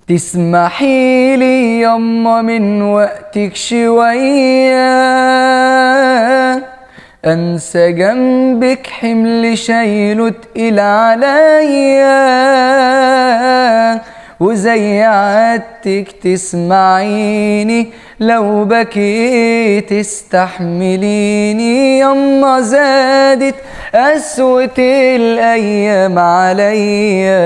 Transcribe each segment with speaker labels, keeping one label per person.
Speaker 1: تسمحي لي يما من وقتك شوية أنسى جنبك حمل شايله تقيل عليا وزي عادتك تسمعيني لو بكيت استحمليني يما زادت قسوة الأيام عليا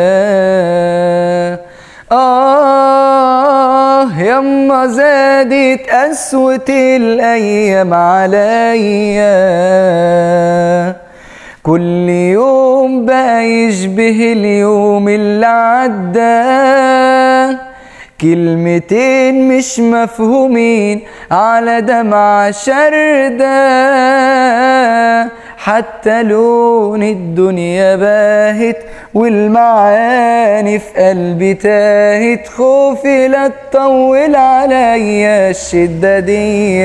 Speaker 1: آه يما زادت قسوة الأيام عليا كل يوم بقى يشبه اليوم اللي عدى كلمتين مش مفهومين على دمع شردة حتى لون الدنيا باهت والمعاني في قلبي تاهت خوفي لا تطول عليا الشدة دي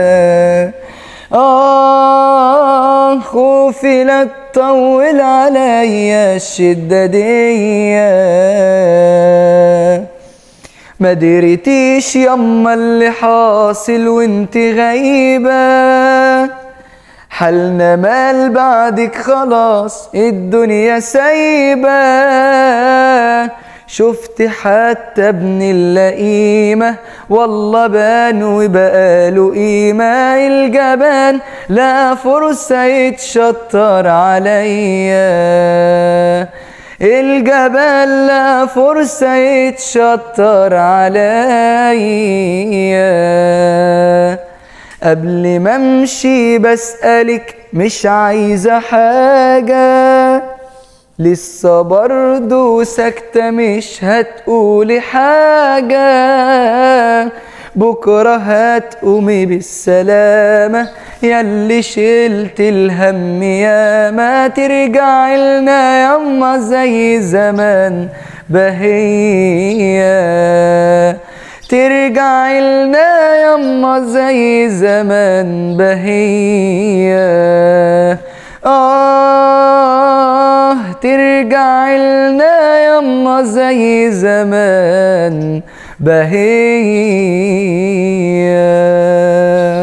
Speaker 1: آه خوفي لا تطول عليا الشدة دي ما دريتيش يما اللي حاصل وانت غايبة حالنا مال بعدك خلاص الدنيا سايبة شفت حتى ابن اللئيمة والله بان وبقاله قيمة الجبان لا فرصة يتشطر عليا الجبل لا فرصة يتشطر عليا قبل ما امشي بسألك مش عايزة حاجة لسه برضو ساكتة مش هتقولي حاجة بكرة هتقومي بالسلامة ياللي شلت الهم يا ما ترجع لنا يما زي زمان بهية ترجع لنا يما زي زمان بهية آه ترجع لنا يما زي زمان بهية